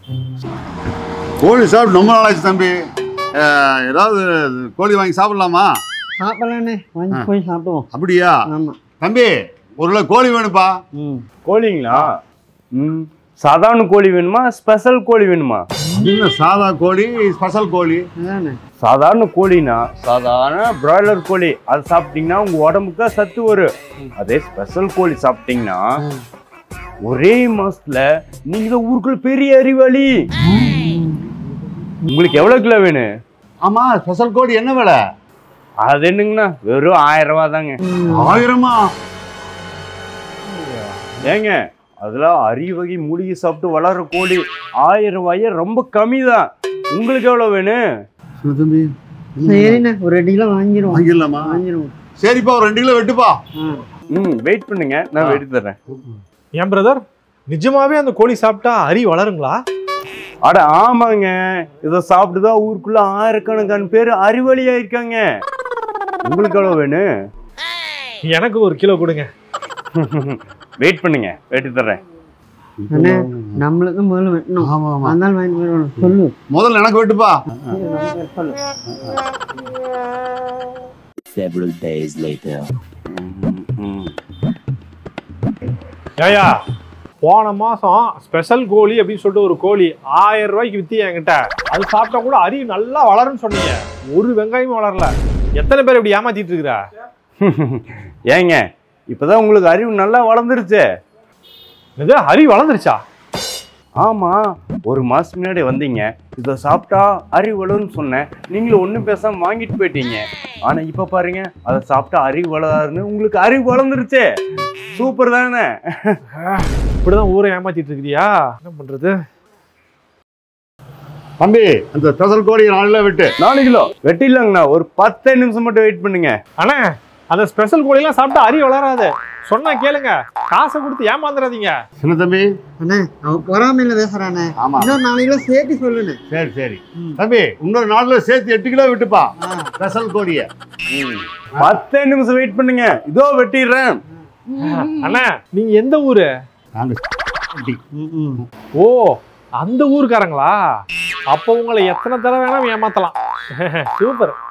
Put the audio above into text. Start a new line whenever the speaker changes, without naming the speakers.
கோழி சாப்பிட்டு ரொம்ப நாளாச்சு தம்பி அஹ், ஏதாவது கோழி வாங்கி சாப்பிடலாமா
சாப்பிடலாண்ணே வாங்கி போய் சாப்பிடுவோம்
அப்படியா
ஆமாம்
தம்பி ஒரு கிலோ கோழி வேணுப்பா
ம்
கோழிங்களா ம் சாதாரண கோழி வேணுமா ஸ்பெஷல் கோழி வேணுமா
அப்படின்னு சாதா கோழி ஸ்பெஷல் கோழி
அதானே
சாதாரண கோழினா சாதாரண பிராய்லர் கோழி அது சாப்பிட்டீங்கன்னா உங்க உடம்புக்கு தான் சத்து வரும் அதே ஸ்பெஷல் கோழி சாப்பிட்டீங்கன்னா ஒரே மாசத்துல நீங்க தான் ஊருக்குள்ள பெரிய அறிவாளி உங்களுக்கு எவ்வளவு கிலோ வேணும்
ஆமா ஸ்பெஷல் கோழி என்ன விலை
அது என்னங்கண்ணா வெறும் ஆயிரம் ரூபா தாங்க
ஆயிரமா
ஏங்க அதெல்லாம் அரிய வகை மூலிகை சாப்பிட்டு வளர்ற கோழி ஆயிரம் ரூபாயே ரொம்ப கம்மி தான் உங்களுக்கு எவ்வளவு வேணும்
சின்ன தம்பி
சரிண்ணே ஒரு ரெண்டு கிலோ வாங்கிடுவோம்
வாங்கிடலாமா
வாங்கிடுவோம்
சரிப்பா ஒரு ரெண்டு கிலோ வெட்டுப்பா
ஆ
ம் வெயிட் பண்ணுங்க நான் எடுத்து தர்றேன்
ஏன் பிரதர் நிஜமாவே அந்த கோழி சாப்பிட்டா அரி வளருங்களா
அட ஆமாங்க இதை சாப்பிட்டு தான் ஊருக்குள்ள ஆயிரக்கணக்கான பேர் அறிவாளியா இருக்காங்க உங்களுக்கு எவ்வளவு வேணும்
எனக்கு ஒரு கிலோ கொடுங்க
வெயிட் பண்ணுங்க எடுத்து தர்றேன்
அண்ணே நம்மளுக்கு முதல்ல வெட்டணும்
ஆமா ஆமா
அதனால வாங்கிட்டு போயிடணும் சொல்லு
முதல்ல எனக்கு வெட்டுப்பா
சொல்லு
Several days later.
ஏயா போன மாசம் ஸ்பெஷல் கோழி அப்படின்னு சொல்லிட்டு ஒரு கோழி ஆயிரம் ரூபாய்க்கு வித்தி என்கிட்ட அது சாப்பிட்டா கூட அரி நல்லா வளரும்னு சொன்னீங்க ஒரு வெங்காயமும் வளரல எத்தனை பேர் இப்படி ஏமாத்திட்டு இருக்கிறா
ஏங்க இப்பதான் உங்களுக்கு அறிவு நல்லா வளர்ந்துருச்சு
இது அரி வளர்ந்துருச்சா
ஆமா ஒரு மாசம் முன்னாடி வந்தீங்க இதை சாப்பிட்டா அறிவு வளரும்னு சொன்னேன் நீங்களும் ஒன்றும் பேசாம வாங்கிட்டு போயிட்டீங்க ஆனா இப்ப பாருங்க அதை சாப்பிட்டா அறிவு வளராருன்னு உங்களுக்கு அறிவு வளர்ந்துருச்சு சூப்பர் தானே
இப்படிதான் ஊரை ஏமாத்திட்டு இருக்கிறியா என்ன பண்றது
தம்பி அந்த ஸ்பெஷல் கோழி நாளில் வெட்டு
நாலு கிலோ வெட்டிடலாங்கண்ணா ஒரு பத்து நிமிஷம் மட்டும் வெயிட் பண்ணுங்க
அண்ணா அந்த ஸ்பெஷல் கோழிலாம் சாப்பிட்டா அரி வளராது சொன்னா கேளுங்க காசை கொடுத்து ஏமாந்துடாதீங்க
சின்ன தம்பி
அண்ணே அவன் பொறாமையில பேசுறானே
ஆமா
இன்னொரு நாலு கிலோ சேர்த்து சொல்லுண்ணே
சரி சரி தம்பி இன்னொரு நாலுல சேர்த்து எட்டு கிலோ விட்டுப்பா ஸ்பெஷல் கோழிய
பத்து நிமிஷம் வெயிட் பண்ணுங்க இதோ வெட்டிடுறேன்
அண்ணா நீங்க எந்த ஊரு
நாங்க
ஓ அந்த ஊருக்காரங்களா அப்போ உங்களை எத்தனை தடவை வேணா ஏமாத்தலாம் சூப்பர்